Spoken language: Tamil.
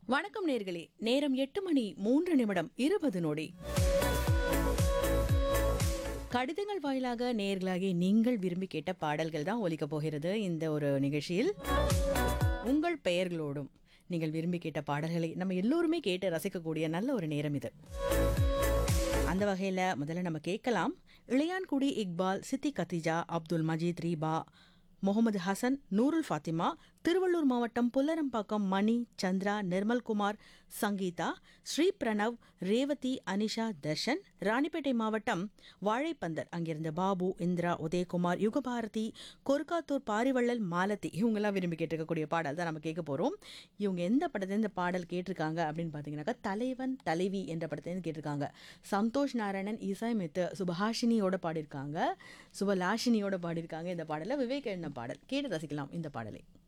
வணக்கம் நேர்களே நேரம் எட்டு மணி மூன்று நிமிடம் இருபது நொடி கடிதங்கள் வாயிலாக நேர்களாகி நீங்கள் விரும்பி கேட்ட பாடல்கள் தான் ஒலிக்கப் போகிறது இந்த ஒரு நிகழ்ச்சியில் உங்கள் பெயர்களோடும் நீங்கள் விரும்பி கேட்ட பாடல்களை நம்ம எல்லோருமே கேட்டு ரசிக்கக்கூடிய நல்ல ஒரு நேரம் இது அந்த வகையில் முதல்ல நம்ம கேட்கலாம் இளையான்குடி இக்பால் சித்தி கத்திஜா அப்துல் மஜீத் ரீபா முகமது ஹசன் நூருல் ஃபாத்திமா திருவள்ளூர் மாவட்டம் புல்லரம்பாக்கம் மணி சந்திரா நிர்மல்குமார் சங்கீதா ஸ்ரீ பிரணவ் ரேவதி அனிஷா தர்ஷன் ராணிப்பேட்டை மாவட்டம் வாழைப்பந்தர் அங்கிருந்து பாபு இந்திரா உதயகுமார் யுகபாரதி கொருக்காத்தூர் பாரிவள்ளல் மாலதி இவங்கெல்லாம் விரும்பி கேட்டிருக்கக்கூடிய பாடல் தான் நம்ம கேட்க போகிறோம் இவங்க எந்த படத்துல இந்த பாடல் கேட்டிருக்காங்க அப்படின்னு பார்த்தீங்கன்னாக்கா தலைவன் தலைவி என்ற படத்துலேருந்து கேட்டிருக்காங்க சந்தோஷ் நாராயணன் இசையமைத்து சுபஹாஷினியோட பாடியிருக்காங்க சுபலாஷினியோட பாடியிருக்காங்க இந்த பாடலை விவேக் எழுதின பாடல் கேட்டு ரசிக்கலாம் இந்த பாடலை